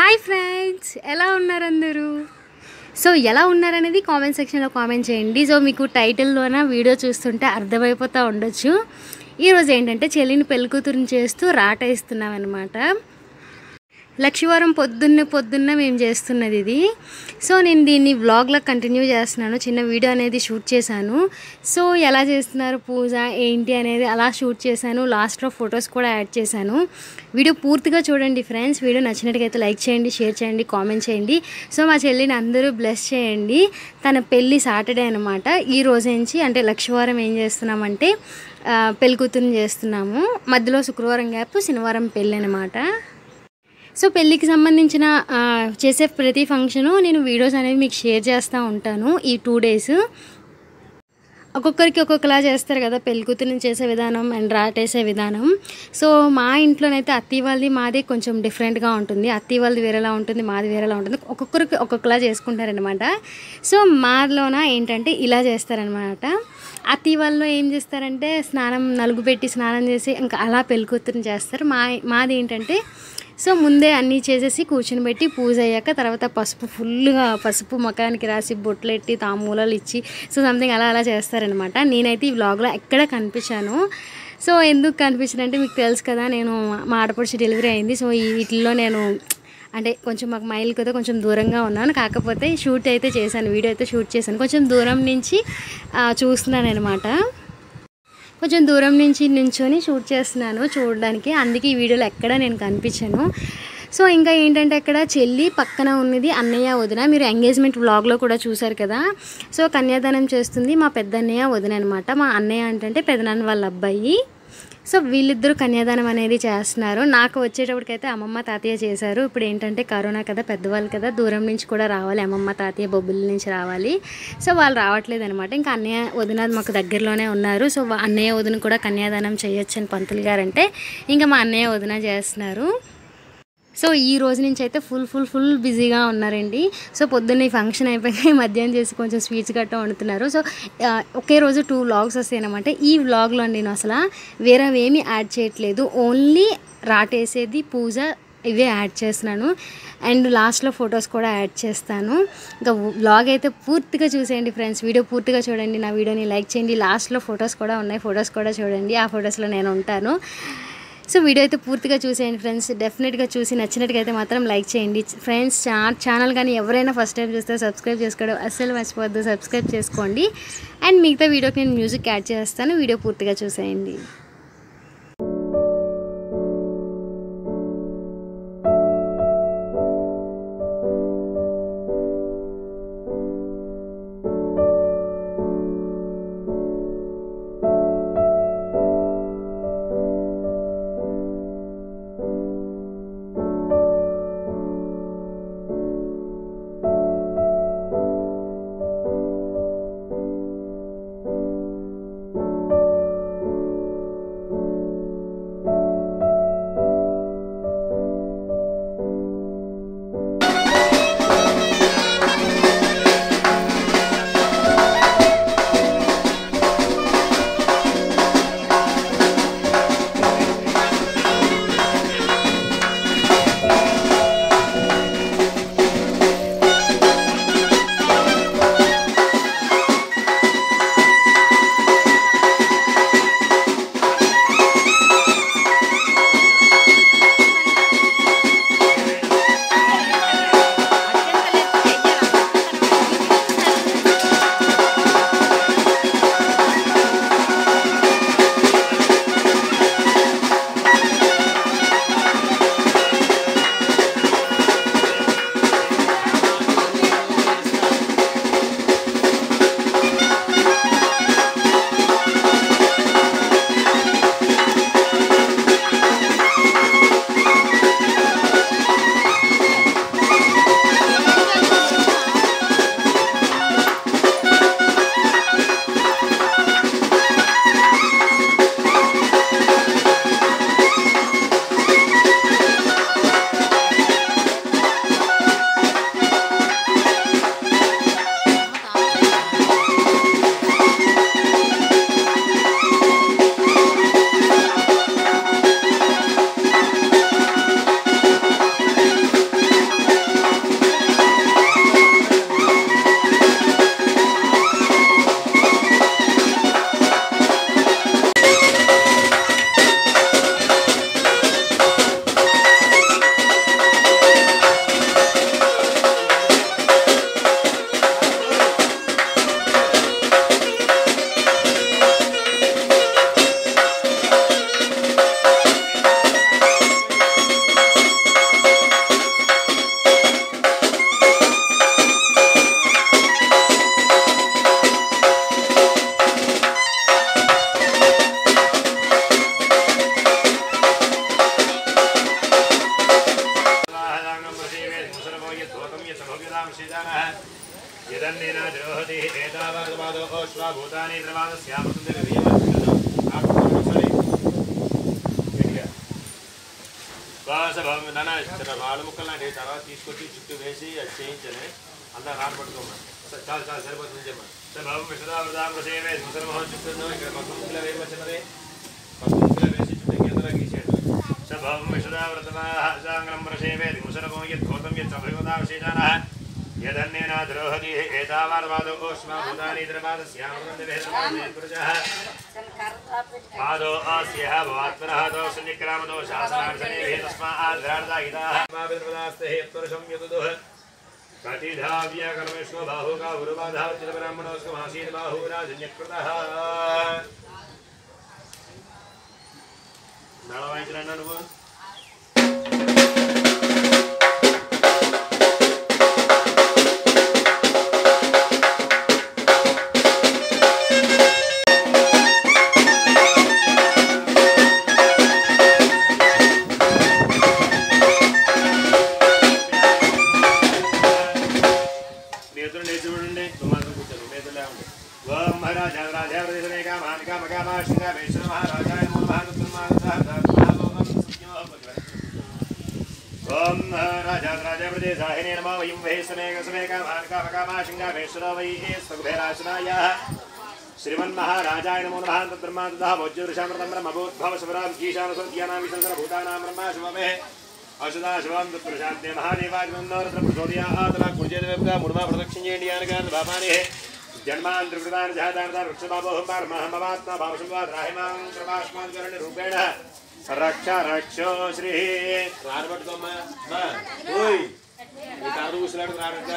hi friends ఎలా ఉన్నారు అందరూ సో ఎలా ఉన్నారనేది కామెంట్ సెక్షన్లో కామెంట్ చేయండి సో మీకు టైటిల్లోన వీడియో చూస్తుంటే అర్థమైపోతూ ఉండొచ్చు ఈరోజు ఏంటంటే చెల్లిని పెళ్ళికూతురుని చేస్తూ రాట ఇస్తున్నాం అనమాట లక్షవారం పొద్దున్న పొద్దున్న మేము చేస్తున్నది ఇది సో నేను దీన్ని వ్లాగ్లో కంటిన్యూ చేస్తున్నాను చిన్న వీడియో అనేది షూట్ చేశాను సో ఎలా చేస్తున్నారు పూజ ఏంటి అనేది అలా షూట్ చేశాను లాస్ట్లో ఫొటోస్ కూడా యాడ్ చేశాను వీడియో పూర్తిగా చూడండి ఫ్రెండ్స్ వీడియో నచ్చినట్టుగైతే లైక్ చేయండి షేర్ చేయండి కామెంట్ చేయండి సో మా చెల్లిని అందరూ బ్లెస్ చేయండి తన పెళ్ళి సాటర్డే అనమాట ఈ రోజు నుంచి అంటే లక్షవారం ఏం చేస్తున్నామంటే ఆ, పెళ్ళికూతురుని చేస్తున్నాము మధ్యలో శుక్రవారం గ్యాప్ శనివారం పెళ్ళి అనమాట సో పెళ్ళికి సంబంధించిన ఆ, చేసే ప్రతి ఫంక్షను నేను వీడియోస్ అనేవి మీకు షేర్ చేస్తూ ఉంటాను ఈ టూ డేస్ ఒక్కొక్కరికి ఒక్కొక్కలా చేస్తారు కదా పెళ్లి కూతురిని చేసే విధానం అండ్ రాటేసే విధానం సో మా ఇంట్లోనైతే అత్తి వాళ్ళది మాది కొంచెం డిఫరెంట్గా ఉంటుంది అత్తి వాళ్ళది వేరేలా ఉంటుంది మాది వేరేలా ఉంటుంది ఒక్కొక్కరికి ఒక్కొక్కలా చేసుకుంటారనమాట సో మాలోన ఏంటంటే ఇలా చేస్తారనమాట అత్తి వాళ్ళు ఏం చేస్తారంటే స్నానం నలుగు పెట్టి స్నానం చేసి ఇంకా అలా పెళ్లి కూతురిని చేస్తారు మా మాది ఏంటంటే సో ముందే అన్నీ చేసేసి కూర్చుని పెట్టి పూజ అయ్యాక తర్వాత పసుపు ఫుల్గా పసుపు మకానికి రాసి బొట్లు ఎట్టి తామూలలు ఇచ్చి సో సంథింగ్ అలా అలా చేస్తారనమాట నేనైతే ఈ వ్లాగ్లో ఎక్కడ కనిపించాను సో ఎందుకు కనిపించానంటే మీకు తెలుసు కదా నేను మా ఆడపడిచి డెలివరీ అయింది సో ఈ వీటిల్లో నేను అంటే కొంచెం మాకు మైల్ కదా కొంచెం దూరంగా ఉన్నాను కాకపోతే షూట్ అయితే చేశాను వీడియో అయితే షూట్ చేశాను కొంచెం దూరం నుంచి ఆ, చూస్తున్నాను అనమాట కొంచెం దూరం నుంచి నించొని షూట్ చేస్తున్నాను చూడడానికి అందుకే ఈ వీడియోలో ఎక్కడ నేను కనిపించాను సో ఇంకా ఏంటంటే అక్కడ చెల్లి పక్కన ఉన్నది అన్నయ్య వదిన మీరు ఎంగేజ్మెంట్ వ్లాగ్లో కూడా చూసారు కదా సో కన్యాదానం చేస్తుంది మా పెద్దన్నయ్య వదిన అనమాట మా అన్నయ్య అంటే పెదనాన్న వాళ్ళ అబ్బాయి సో వీళ్ళిద్దరూ కన్యాదానం అనేది చేస్తున్నారు నాకు వచ్చేటప్పటికైతే అమ్మమ్మ తాతయ్య చేశారు ఇప్పుడు ఏంటంటే కరోనా కదా పెద్దవాళ్ళు కదా దూరం నుంచి కూడా రావాలి అమ్మమ్మ తాతయ్య బొబ్బుల నుంచి రావాలి సో వాళ్ళు రావట్లేదు అనమాట ఇంకా అన్నయ్య వదిన మాకు దగ్గరలోనే ఉన్నారు సో వా- అన్నయ్య వదిన కూడా కన్యాదానం చేయొచ్చు అని పంతులు గారంటే ఇంకా మా అన్నయ్య వదిన చేస్తున్నారు సో ఈ రోజు నుంచి అయితే ఫుల్ ఫుల్ ఫుల్ బిజీగా ఉన్నారండి సో పొద్దున్న ఈ ఫంక్షన్ అయిపోయి మధ్యాహ్నం చేసి కొంచెం స్వీట్స్ గట్టా వండుతున్నారు సో ఆ, ఒకే రోజు టూ వ్లాగ్స్ వస్తాయి అనమాట ఈ వ్లాగ్లో నేను అసలు వేరే ఏమీ యాడ్ చేయట్లేదు ఓన్లీ రాటేసేది పూజ ఇవే యాడ్ చేస్తున్నాను అండ్ లాస్ట్లో ఫొటోస్ కూడా యాడ్ చేస్తాను ఇంకా వ్లాగ్ అయితే పూర్తిగా చూసేయండి ఫ్రెండ్స్ వీడియో పూర్తిగా చూడండి నా వీడియోని లైక్ చేయండి లాస్ట్లో ఫొటోస్ కూడా ఉన్నాయి ఫొటోస్ కూడా చూడండి ఆ ఫొటోస్లో నేను ఉంటాను సో వీడియో అయితే పూర్తిగా చూసేయండి ఫ్రెండ్స్ డెఫినెట్గా చూసి నచ్చినట్టుగా అయితే మాత్రం లైక్ చేయండి ఫ్రెండ్స్ చా ఛానల్ కానీ ఎవరైనా ఫస్ట్ టైం చూస్తే సబ్స్క్రైబ్ చేసుకోవడం అస్సలు మర్చిపోవద్దు సబ్స్క్రైబ్ చేసుకోండి అండ్ మిగతా వీడియోకి నేను మ్యూజిక్ యాడ్ చేస్తాను వీడియో పూర్తిగా చూసేయండి यसभोग्यतां श्रीदानः यदन्नेन द्रोहति एतावद्वादो अश्वाभूतानि द्रवादस्यामसुन्दरवीयमत्सरे వాసభం నాన్న చిన్న రాళ్ళు ముక్కలు లాంటి తర్వాత తీసుకొచ్చి చుట్టూ వేసి అది చేయించని అంతా రాళ్ళు పట్టుకోమా సరే, చాలు చాలు సరిపోతుంది చెప్పమా సరే బాబు విషదావృతాం సేవే ముసలమోహన్ చుట్టూ ఇక్కడ పక్క ముక్కలు వేయవచ్చినది పక్క ముక్కలు వేసి చుట్టూ కిందలో గీసేయండి సభం విషదావృతమాసాంగం ప్రసేవే ముసలమో యద్భూతం యచ్చభయోదావశేషాన యదన్నేన ద్రోహతి ఏతావార్వాదో ఓష్మాభూతాని ద్రవాదస్యామృతవేదమాజేపురుషः पादो आस्यः भवात्मनः दोषं निक्रामदो शासनार्चने तस्माद्रार्दायिताः माविर्वदास्ते हेत्वर्षं यदुदुः कतिधाव्यकर्मेष्व बाहुका गुरुबाधावचितब्राह्मणोऽस्कमासीत् बाहुराजन्यकृतः నడవాయించరండి నువ్వు మీ ఎదురు లేచి చూడండి నువ్వు మాత్రం కూర్చోదు మీ ఎదురు లేవండి ఓం మహారాజ రాజావృతనే కామాన్ కామ కామాశింగ వేశ్వర మహారాజాయ నమో ఓం రాజ రాజావృతే సాహినే నమో వయం వహే సమేక సమే కామాన్ కామ కామాశింగ వేశ్వర వై స్వభేరాశనాయ శ్రీమన్మహారాజాయ నమో నమః తద్బ్రహ్మా తదా భోజ్యోదృశామృతం బ్రహ్మభూద్భవ శుభరాం ఈశాన స్వర్గ్యానాం విశంకర భూతానాం బ్రహ్మ శుభమే ఔషధా శుభం తత్పురుషాంతే మహాదేవాగ్నందోరత్ర ప్రచోదయాతల కుడిచేతివైపుగా ముడుమా ప్రదక్షిణ చేయండి అనగాని బాబాని జన్మాన్ త్రికృతాన్ని జాతాన్ని వృక్షబాబోహం మహమ్మవాత్మ భావశంవా రాహిమాం ప్రభాష్మాన్ కరణి రూపేణ రక్ష రక్షో శ్రీ రానబట్టుకోమ్మా ఓయ్ ఈ కారు కూసులాడు రాడంట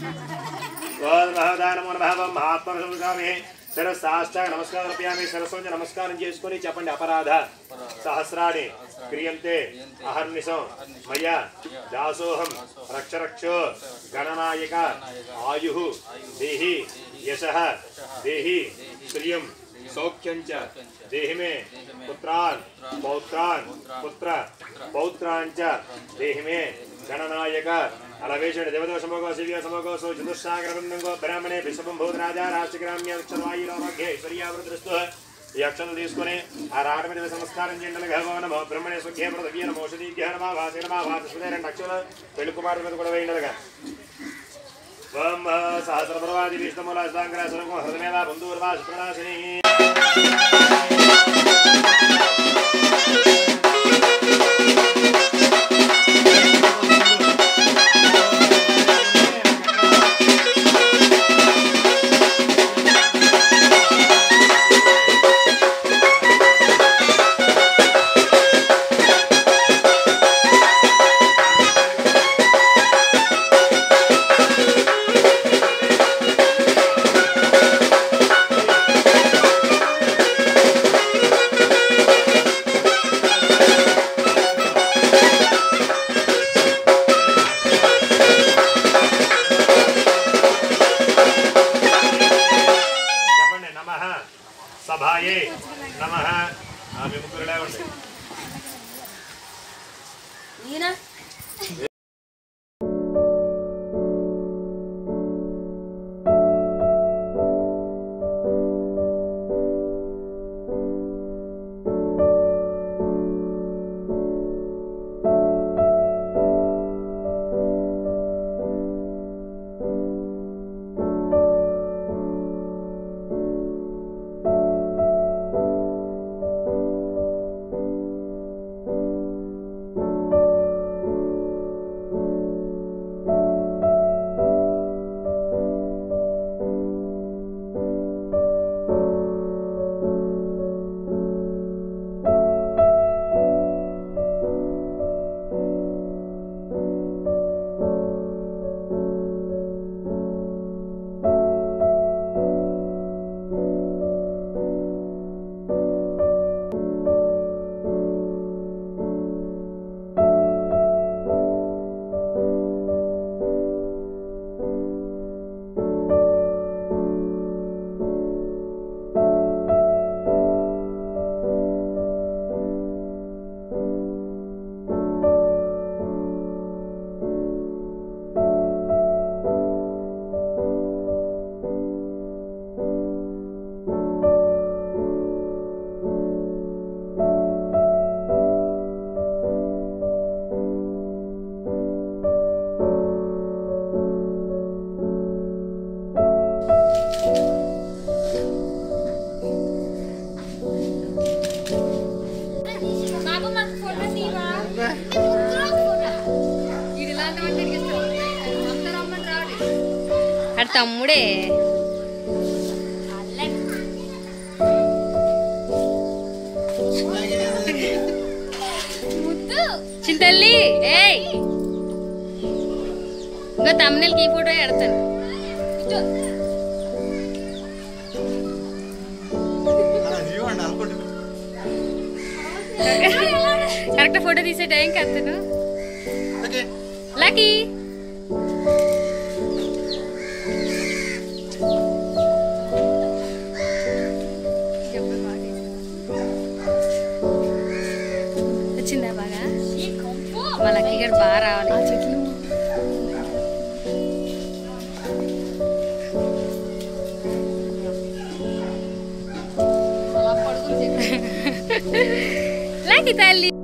మహాదానమో భావం మహాత్మస్వామి శిరస్సాష్ట నమస్కారం రప్యామి శిరస్సు నమస్కారం చేసుకొని చెప్పండి అపరాధ సహస్రాణి క్రియంతే అహర్నిశం మయ దాసోహం రక్షరక్షో గణనాయక ఆయు దేహి యశ దేహి శ్రియం సౌఖ్యం చ దేహి మే పుత్రాన్ పౌత్రాన్ పుత్ర పౌత్రాన్ చ దేహి మే గణనాయక అలవేషణ దేవదో సమోగో శివ్య సమోగో సో చతుస్సాగరబృందంగో బ్రాహ్మణే విశ్వం భూతరాజా రాష్ట్రగ్రామ్య అక్షరవాయురోమఘ్య ఐశ్వర్యావృతృస్తు ఈ అక్షరం తీసుకొని ఆ రాట మీద సంస్కారం చేయండి గర్భవన బ్రహ్మణే సుఖ్య పృథ్వీ నమో ఔషధీభ్య నమా వాసి నమా వాసి రెండు అక్షరాలు పెళ్లి కుమారుల మీద కూడా వేయండిగా ఓం సహస్రప్రవాది విష్ణుమూల అష్టాంకర సురగం హృదమేవ బంధుర్వా శుక్రనాశిని ఓం అడు తమ్ముడే చింతల్లి ఏయ్ ఇంకా తమ్ముళ్ళకి ఈ ఫోటో ఎడతాను కరెక్ట్ ఫోటో తీసే టైం కత్తను లక్కీ వచ్చిందా బాగా మా లక్కీ గడు బాగా రావాలి చెట్లు లక్కీ తల్లి